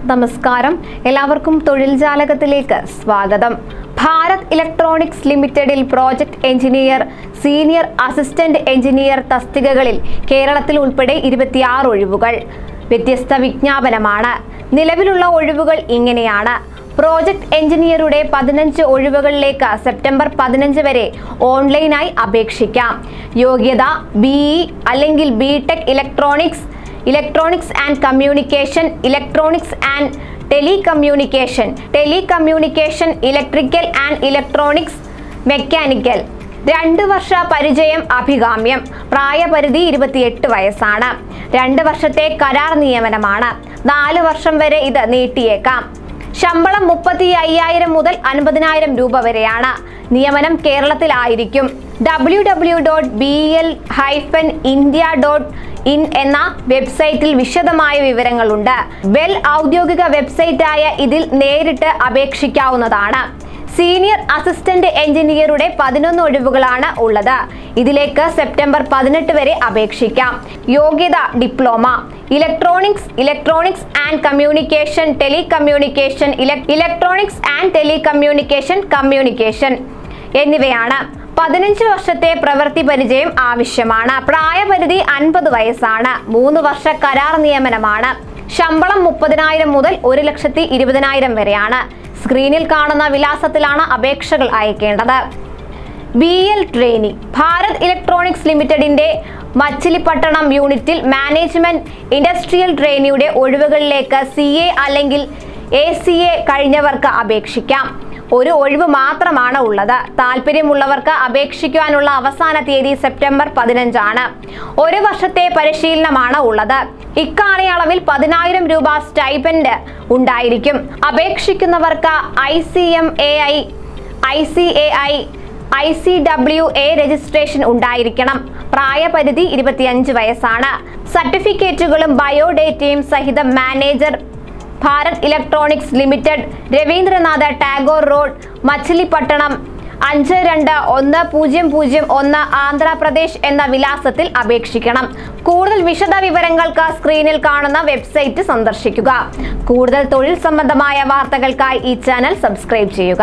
നമസ്കാരം എല്ലാവർക്കും തൊഴിൽ ജാലകത്തിലേക്ക് സ്വാഗതം ഭാരത് ഇലക്ട്രോണിക്സ് ലിമിറ്റഡിൽ project engineer senior assistant engineer തസ്തികകളിൽ കേരളത്തിൽ ഉൾപ്പെടെ ഇരുപത്തിയാറ് ഒഴിവുകൾ വ്യത്യസ്ത വിജ്ഞാപനമാണ് നിലവിലുള്ള ഒഴിവുകൾ ഇങ്ങനെയാണ് പ്രോജക്ട് എഞ്ചിനീയറുടെ പതിനഞ്ച് ഒഴിവുകളിലേക്ക് സെപ്റ്റംബർ പതിനഞ്ച് വരെ ഓൺലൈനായി അപേക്ഷിക്കാം യോഗ്യത ബിഇ അല്ലെങ്കിൽ B tech electronics electronics and communication electronics and telecommunication telecommunication electrical and electronics mechanical രണ്ട് വർഷ പരിചയം അഭികാമ്യം പ്രായപരിധി ഇരുപത്തിയെട്ട് വയസ്സാണ് രണ്ട് വർഷത്തെ കരാർ നിയമനമാണ് നാല് വർഷം വരെ ഇത് നീട്ടിയേക്കാം ശമ്പളം മുപ്പത്തി അയ്യായിരം മുതൽ അൻപതിനായിരം രൂപ വരെയാണ് നിയമനം കേരളത്തിലായിരിക്കും W W dot B L hyphen India dot in എന്ന വെബ്സൈറ്റിൽ വിശദമായ വിവരങ്ങളുണ്ട് വെൽ ഔദ്യോഗിക വെബ്സൈറ്റായ ഇതിൽ നേരിട്ട് അപേക്ഷിക്കാവുന്നതാണ് സീനിയർ അസിസ്റ്റന്റ് എഞ്ചിനീയറുടെ പതിനൊന്ന് ഒഴിവുകളാണ് ഉള്ളത് ഇതിലേക്ക് സെപ്റ്റംബർ പതിനെട്ട് വരെ അപേക്ഷിക്കാം യോഗ്യത diploma electronics electronics and communication telecommunication electronics and telecommunication communication എന്നിവയാണ് പതിനഞ്ച് വർഷത്തെ പ്രവൃത്തി പരിചയം ആവശ്യമാണ് പ്രായപരിധി അൻപത് വയസ്സാണ് മൂന്ന് വർഷ കരാർ നിയമനമാണ് ശമ്പളം മുപ്പതിനായിരം മുതൽ ഒരു ലക്ഷത്തി ഇരുപതിനായിരം വരെയാണ് സ്ക്രീനിൽ കാണുന്ന വിലാസത്തിലാണ് അപേക്ഷകൾ അയക്കേണ്ടത് B L trainee Bharat electronics ലിമിറ്റഡിന്റെ മച്ചിലിപ്പട്ടണം യൂണിറ്റിൽ മാനേജ്മെന്റ് ഇൻഡസ്ട്രിയൽ ട്രെയിനിയുടെ ഒഴിവുകളിലേക്ക് സി എ അല്ലെങ്കിൽ എ സി എ കഴിഞ്ഞവർക്ക് അപേക്ഷിക്കാം ഒരു ഒഴിവ് മാത്രമാണ് ഉള്ളത് താല്പര്യമുള്ളവർക്ക് അപേക്ഷിക്കുവാനുള്ള അവസാന തീയതി സെപ്റ്റംബർ പതിനഞ്ചാണ് ഒരു വർഷത്തെ പരിശീലനമാണ് ഉള്ളത് ഇക്കാലയളവിൽ പതിനായിരം രൂപ സ്റ്റൈപ്പൻഡ് ഉണ്ടായിരിക്കും അപേക്ഷിക്കുന്നവർക്ക് I C M A I I C A I I C W A രജിസ്ട്രേഷൻ ഉണ്ടായിരിക്കണം പ്രായപരിധി ഇരുപത്തിയഞ്ച് വയസ്സാണ് സർട്ടിഫിക്കറ്റുകളും ബയോഡേറ്റയും സഹിതം manager Bharat electronics limited Rabindranath Tagore road Machilipatnam അഞ്ച് രണ്ട് ഒന്ന് പൂജ്യം പൂജ്യം ഒന്ന് ആന്ധ്രാപ്രദേശ് എന്ന വിലാസത്തിൽ അപേക്ഷിക്കണം കൂടുതൽ വിശദ വിവരങ്ങൾക്ക് സ്ക്രീനിൽ കാണുന്ന വെബ്സൈറ്റ് സന്ദർശിക്കുക കൂടുതൽ തൊഴിൽ സംബന്ധമായ വാർത്തകൾക്കായി ഈ ചാനൽ സബ്സ്ക്രൈബ് ചെയ്യുക